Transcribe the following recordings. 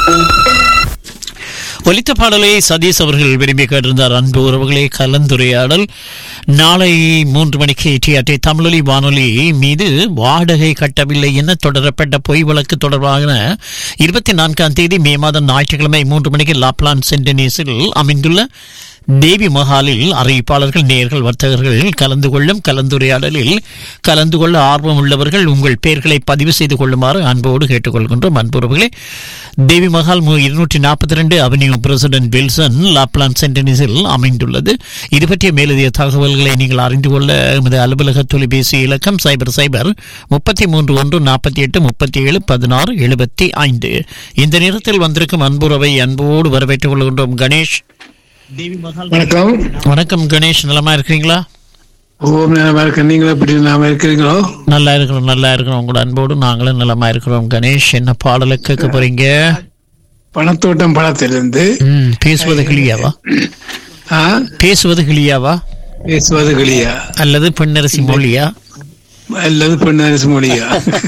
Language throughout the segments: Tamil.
ஒலித்த பாடலை சதீஷ் அவர்கள் விரும்பி கேட்டிருந்தார் அன்பு உறவுகளே கலந்துரையாடல் நாளை மூன்று மணிக்கு டிஆர்டி தமிழொலி வானொலி மீது வாடகை கட்டவில்லை என தொடரப்பட்ட பொய் வழக்கு தொடர்பான இருபத்தி நான்காம் தேதி மே மாதம் ஞாயிற்றுக்கிழமை மூன்று மணிக்கு லாப்லான் சென்டனீஸில் அமைந்துள்ள தேவி மஹாலில் அறிவிப்பாளர்கள் நேர்கள் வர்த்தகர்கள் கலந்து கொள்ளும் கலந்துரையாடலில் கலந்து கொள்ள ஆர்வம் உள்ளவர்கள் உங்கள் பெயர்களை பதிவு செய்து கொள்ளுமாறு அன்போடு கேட்டுக்கொள்கின்றோம் அன்புறவுகளே தேவி மஹால் இருநூற்றி நாற்பத்தி ரெண்டு அவென்யூ பிரசிடென்ட் வில்சன் லாப்லான் சென்டனிஸில் அமைந்துள்ளது இது பற்றிய மேலதிக தகவல்களை நீங்கள் அறிந்து கொள்ள எமது அலுவலக தொலைபேசி இலக்கம் சைபர் சைபர் முப்பத்தி மூன்று ஒன்று நாற்பத்தி எட்டு முப்பத்தி ஏழு பதினாறு எழுபத்தி ஐந்து இந்த நேரத்தில் வந்திருக்கும் அன்புறவை அன்போடு வரவேற்றுக் கொள்கின்றோம் கணேஷ் வணக்கம் வணக்கம் கணேஷ் நலமா இருக்கிறீங்களா ஓம் நலமா இருக்க நீங்களும் எப்படி நாம இருக்கிறீங்களோ நல்லா இருக்கிறோம் நல்லா இருக்கிறோம் உங்களோட அன்போடு நாங்களும் நலமா இருக்கிறோம் கணேஷ் என்ன பாடலை கேட்க போறீங்க பணத்தோட்டம் பணத்திலிருந்து ம், பேசுவது கிளியாவா ஆ, பேசுவது கிளியாவா பேசுவது கிளியா அல்லது பெண்ணரசி மொழியா அல்லது பெண்ணரசு மொழியா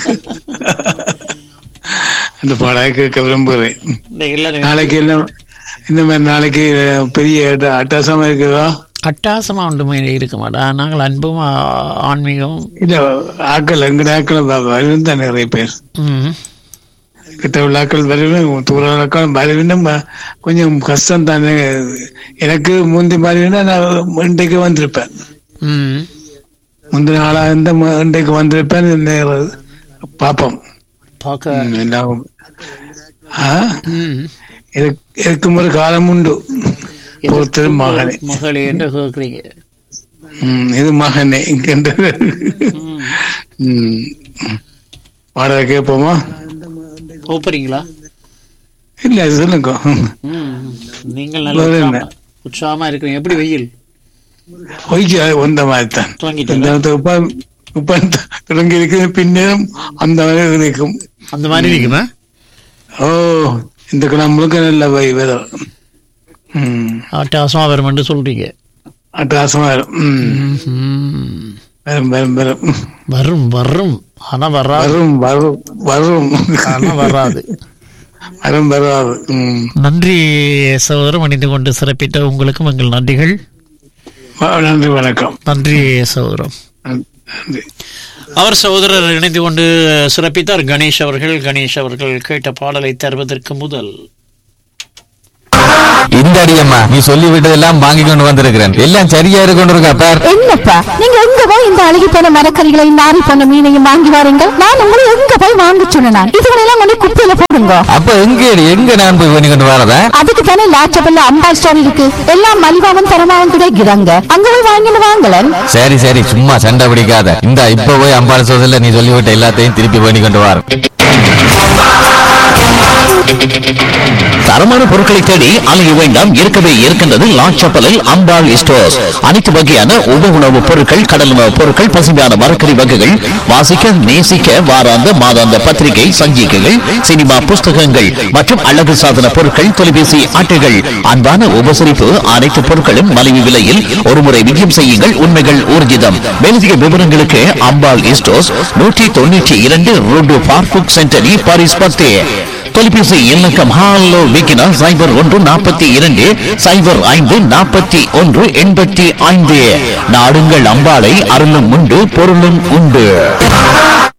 அந்த பாடலை கேட்க விரும்புகிறேன் நாளைக்கு என்ன இந்த மாதிரி நாளைக்கு பெரிய அட்ட- அட்டகாசமா இருக்குதா அட்டாசமா ஒன்றுமே இருக்க மாட்டா நாங்கள் அன்பும் ஆ- ஆன்மீகமும் இல்ல ஆக்கள் எங்கட ஆக்கள் வருவன் தான் நிறைய பேர் ம், கிட்ட உள்ள ஆக்கள் வருவேன் தூர ஆக்கள் வருவேன் கொஞ்சம் கஷ்டம் தானே எனக்கு முந்தி மாதிரினா நான் இன்றைக்கு வந்திருப்பேன் ம். முந்தின நாளா இருந்த ம- இன்றைக்கு வந்திருப்பேன் இந்த பாப்போம் பார்க்க ம், எல்லாம் ஆ? ம். இதுக்கு- இதுக்கும் ஒரு காலம் உண்டு பொறுத்தது மகனே மகளே என்று கேட்குறீங்க ம், இது மகனே இங்கன்றது ம். பாடலை கேட்போமா போறீங்களா இல்ல அது சொல்லுங்க நீங்கள் நல்ல வேற உற்சாகமா- என்ன? உற்சாகமா இருக்கிறீங்க எப்படி வெயில் ஒய்க்கு வந்த மாதிரி தான் துவங்கிட்டு இந்த இடத்துல உப்பா உப்பா தொடங்கி இருக்குது பின்னும் அந்த மாதிரி இருக்கும் அந்த மாதிரி இருக்குமா ஓ இந்த கிழமை முழுக்க நல்ல வை- வெதர் ம் அட்டாசமா வருமென்று சொல்றீங்க அட்டகாசமா இருக்கும் ம் ம். வரும் வரும் வரும் வரும் வரும் ஆனா வராது வரும் வரும் வரும் ஆனா வராது வரும் வராது ம். நன்றி சகோதரம் அணிந்து கொண்டு சிறப்பித்த உங்களுக்கும் எங்கள் நன்றிகள் வ- நன்றி வணக்கம் நன்றி சகோதரம் நன்றி அவர் சகோதரர் இணைந்து கொண்டு சிறப்பித்தார் கணேஷ் அவர்கள் கணேஷ் அவர்கள் கேட்ட பாடலை தருவதற்கு முதல் இந்த அடியம்மா நீ சொல்லி விட்டதெல்லாம் வாங்கி கொண்டு வந்திருக்கிறேன் எல்லாம் சரியா இருக்கு கொண்டு இருக்கா பார் என்னப்பா நீங்க எங்க போய் இந்த அழுகி போன மரக்கறிகளையும் நாரி போன மீனையும் வாங்கி வாருங்க நான் உங்களை எங்க போய் வாங்க சொன்னேன் இதுகளெல்லாம் கொண்டு குப்பையில போடுங்க அப்ப எங்க எங்க நான் போய் பண்ணி கொண்டு வரதா அதுக்கு தானே லாச்சபல்ல அம்பா ஸ்டோர் இருக்கு எல்லாம் மலிவாவும் தரமாவும் கிடைக்கிறாங்க அங்க போய் வாங்கிட்டு வாங்கலன் சரி சரி சும்மா சண்டை பிடிக்காத இந்த இப்ப போய் அம்பாள் சோதல நீ சொல்லிவிட்ட எல்லாத்தையும் திருப்பி பண்ணி கொண்டு வர தரமான பொருட்களை தேடி அலைய வேண்டாம் இருக்கவே இருக்கின்றது லாச்சப்பலில் அம்பாள் ஸ்டோர்ஸ் அனைத்து வகையான உப உணவுப் பொருட்கள் கடல் உணவுப் பொருட்கள் பசுமையான மரக்கறி வகைகள் வாசிக்க நேசிக்க வாராந்த மாதாந்த பத்திரிகை சஞ்சிகைகள் சினிமா புஸ்தகங்கள் மற்றும் அழகு சாதன பொருட்கள் தொலைபேசி அட்டைகள் அன்பான உபசரிப்பு அனைத்து பொருட்களும் மலிவு விலையில் ஒருமுறை விஜயம் செய்யுங்கள் உண்மைகள் ஊர்ஜிதம் மேலதிக விவரங்களுக்கு அம்பாள் ஸ்டோர்ஸ் நூற்றி தொண்ணூற்றி இரண்டு ரோடு பார்புக் சென்டரி பாரிஸ் பத்து தொலைபேசி இலக்கம் ஹாலோ விக்கினா சைபர் ஒன்று நாற்பத்தி இரண்டு சைபர் ஐந்து நாற்பத்தி ஒன்று எண்பத்தி ஐந்து நாடுங்கள் அம்பாளை அருளும் உண்டு பொருளும் உண்டு